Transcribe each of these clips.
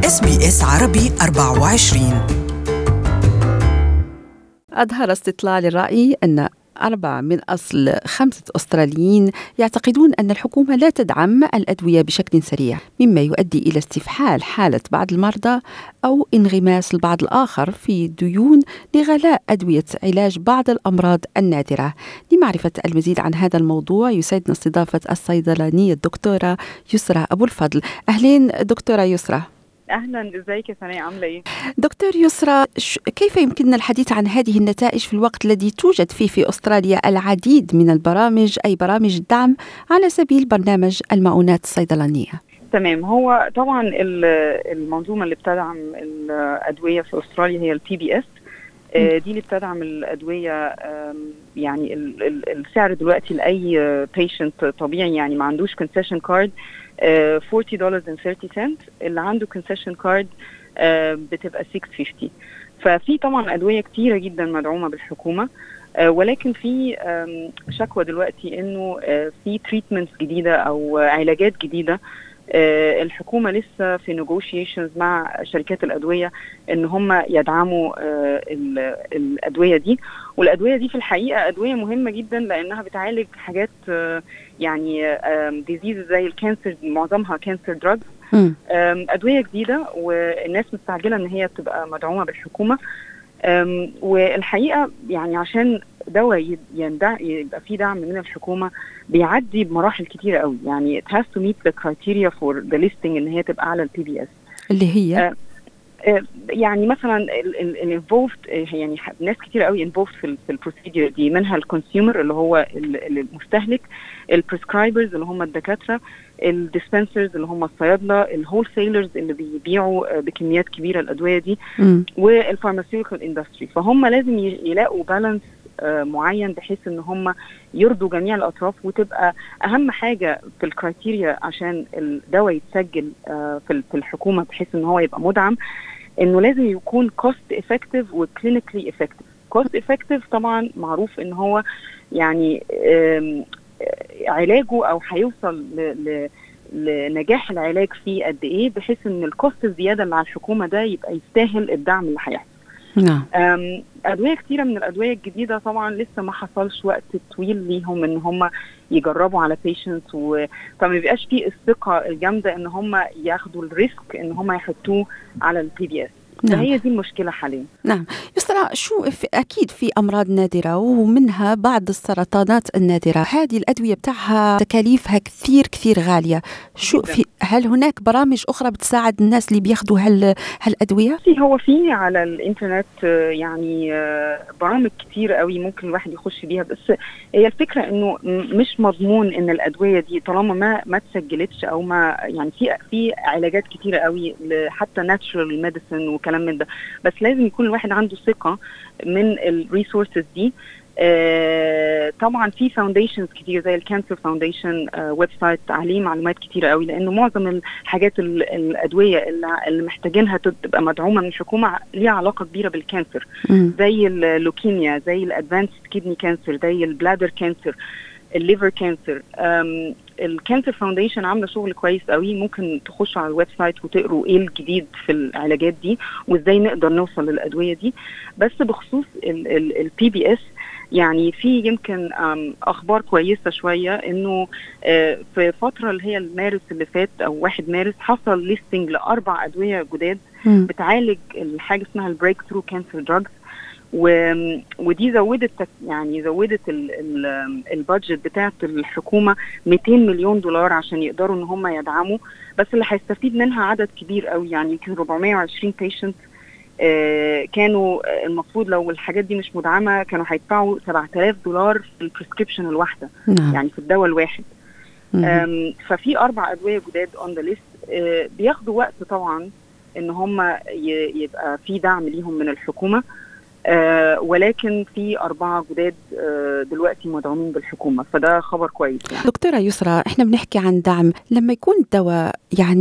اس بي اس عربي 24 أظهر استطلاع للرأي أن أربعة من أصل خمسة أستراليين يعتقدون أن الحكومة لا تدعم الأدوية بشكل سريع مما يؤدي إلى استفحال حالة بعض المرضى أو انغماس البعض الآخر في ديون لغلاء أدوية علاج بعض الأمراض النادرة لمعرفة المزيد عن هذا الموضوع يسعدنا استضافة الصيدلانية الدكتورة يسرى أبو الفضل أهلين دكتورة يسرى اهلا ازيك يا سناء عامله ايه دكتور يسرى كيف يمكننا الحديث عن هذه النتائج في الوقت الذي توجد فيه في استراليا العديد من البرامج اي برامج الدعم على سبيل برنامج المؤونات الصيدلانيه تمام هو طبعا المنظومه اللي بتدعم الادويه في استراليا هي البي بي اس دي اللي بتدعم الادويه يعني السعر دلوقتي لاي بيشنت طبيعي يعني ما عندوش كونسيشن كارد 40 دولار 30 سنت اللي عنده كونسيشن كارد بتبقى 650 ففي طبعا ادويه كتيره جدا مدعومه بالحكومه ولكن في شكوى دلوقتي انه في تريتمنتس جديده او علاجات جديده الحكومه لسه في نيغوشيشنز مع شركات الادويه ان هم يدعموا الادويه دي والادويه دي في الحقيقه ادويه مهمه جدا لانها بتعالج حاجات يعني ديزيز زي الكانسر معظمها كانسر دراجز ادويه جديده والناس مستعجله ان هي تبقى مدعومه بالحكومه والحقيقه يعني عشان دواء يبقى فيه دعم من الحكومه بيعدي بمراحل كتيره قوي يعني it has to meet the criteria for the listing ان هي تبقى على البي بي اس اللي هي آه يعني مثلا الانفولفد يعني ناس كتير قوي انفولفد في في البروسيدور دي منها الكونسيومر اللي هو المستهلك البريسكرايبرز اللي هم الدكاتره الديسبنسرز اللي هم الصيادله الهول سيلرز اللي بيبيعوا بكميات كبيره الادويه دي والفارماسيوتيكال اندستري فهم لازم يلاقوا بالانس معين بحيث ان هم يرضوا جميع الاطراف وتبقى اهم حاجه في الكرايتيريا عشان الدواء يتسجل في الحكومه بحيث ان هو يبقى مدعم انه لازم يكون كوست افكتيف وكلينيكلي افكتيف كوست افكتيف طبعا معروف ان هو يعني علاجه او هيوصل ل لنجاح العلاج فيه قد ايه بحيث ان الكوست الزياده اللي على الحكومه ده يبقى يستاهل الدعم اللي هيحصل نعم ادويه كتيره من الادويه الجديده طبعا لسه ما حصلش وقت طويل ليهم ان هم يجربوا على بيشنتس و... فما بيبقاش فيه الثقه الجامده ان هم ياخدوا الريسك ان هم يحطوه على البي بي اس نعم. فهي دي المشكله حاليا نعم يسرى شو في اكيد في امراض نادره ومنها بعض السرطانات النادره هذه الادويه بتاعها تكاليفها كثير كثير غاليه شو في هل هناك برامج اخرى بتساعد الناس اللي بياخذوا هال هالادويه هو في على الانترنت يعني برامج كتير قوي ممكن الواحد يخش بيها بس هي الفكره انه مش مضمون ان الادويه دي طالما ما ما تسجلتش او ما يعني في في علاجات كتيره قوي حتى ناتشورال ميديسن وكلام من ده بس لازم يكون الواحد عنده ثقه من الريسورسز دي آه طبعا في فاونديشنز كتير زي الكانسر فاونديشن آه ويب سايت عليه معلومات كتيره قوي لانه معظم الحاجات الادويه اللي محتاجينها تبقى مدعومه من الحكومه ليها علاقه كبيره بالكانسر م. زي اللوكيميا زي الادفانسد كيدني كانسر زي البلادر كانسر الليفر كانسر الكانسر فاونديشن عامله شغل كويس قوي ممكن تخشوا على الويب سايت وتقروا ايه الجديد في العلاجات دي وازاي نقدر نوصل للادويه دي بس بخصوص البي بي اس يعني في يمكن اخبار كويسه شويه انه في فتره اللي هي المارس اللي فات او 1 مارس حصل ليستنج لاربع ادويه جداد بتعالج الحاجه اسمها البريك ثرو كانسر دراجز و... ودي زودت يعني زودت البادجت بتاعت الحكومه 200 مليون دولار عشان يقدروا ان هم يدعموا بس اللي هيستفيد منها عدد كبير قوي يعني يمكن 420 بيشنت آه كانوا المفروض لو الحاجات دي مش مدعمه كانوا هيدفعوا 7000 دولار في البريسكريبشن الواحده نعم. يعني في الدواء الواحد ففي اربع ادويه جداد اون ذا ليست بياخدوا وقت طبعا ان هم يبقى في دعم ليهم من الحكومه آه ولكن في أربعة جداد آه دلوقتي مدعومين بالحكومة فده خبر كويس يعني. دكتورة يسرى احنا بنحكي عن دعم لما يكون الدواء يعني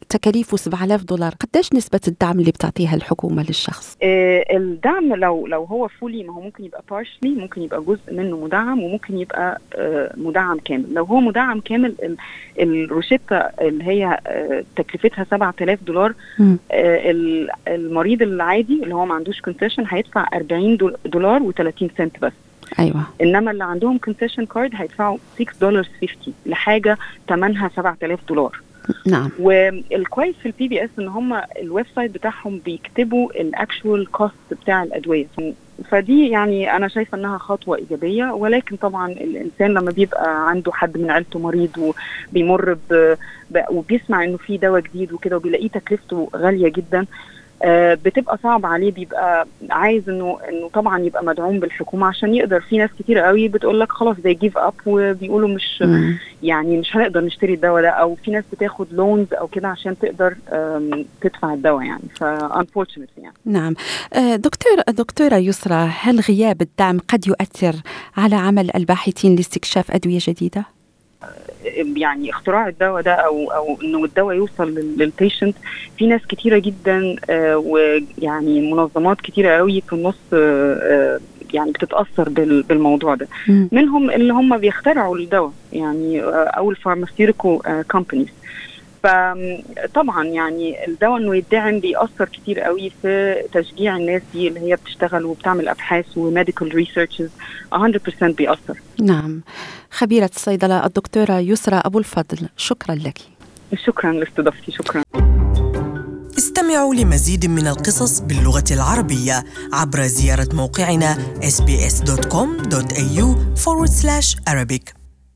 تكاليفه 7000 دولار قديش نسبة الدعم اللي بتعطيها الحكومة للشخص؟ آه، الدعم لو لو هو فولي ما هو ممكن يبقى بارشلي ممكن يبقى جزء منه مدعم وممكن يبقى آه، مدعم كامل لو هو مدعم كامل ال- الروشتة اللي هي آه، تكلفتها 7000 دولار مم. آه، ال- المريض العادي اللي هو ما عندوش كونسيشن هيدفع 40 دول- دولار و30 سنت بس ايوه انما اللي عندهم كونسيشن كارد هيدفعوا 6 دولار 50 لحاجه ثمنها 7000 دولار نعم والكويس في البي بي اس ان هم الويب سايت بتاعهم بيكتبوا الاكشوال كوست بتاع الادويه فدي يعني انا شايفه انها خطوه ايجابيه ولكن طبعا الانسان لما بيبقى عنده حد من عيلته مريض وبيمر ب... ب... وبيسمع انه في دواء جديد وكده وبيلاقيه تكلفته غاليه جدا آه، بتبقى صعب عليه بيبقى عايز انه انه طبعا يبقى مدعوم بالحكومه عشان يقدر في ناس كتير قوي بتقول لك خلاص زي جيف اب وبيقولوا مش مم. يعني مش هنقدر نشتري الدواء ده او في ناس بتاخد لونز او كده عشان تقدر آم، تدفع الدواء يعني ف unfortunately يعني نعم آه، دكتور دكتورة يسرى هل غياب الدعم قد يؤثر على عمل الباحثين لاستكشاف أدوية جديدة؟ يعني اختراع الدواء ده او او انه الدواء يوصل للبيشنت في ناس كتيره جدا آه، ويعني منظمات كتيره قوي في النص آه، آه، يعني بتتاثر بال- بالموضوع ده مم. منهم اللي هم بيخترعوا الدواء يعني آه، او الفارماسيوتيكال كومبانيز فطبعا يعني الدواء انه يدعم بيأثر كتير قوي في تشجيع الناس دي اللي هي بتشتغل وبتعمل ابحاث وميديكال ريسيرشز 100% بيأثر نعم خبيرة الصيدلة الدكتورة يسرى أبو الفضل شكرا لك شكرا لاستضافتي شكرا استمعوا لمزيد من القصص باللغة العربية عبر زيارة موقعنا sbs.com.au forward slash Arabic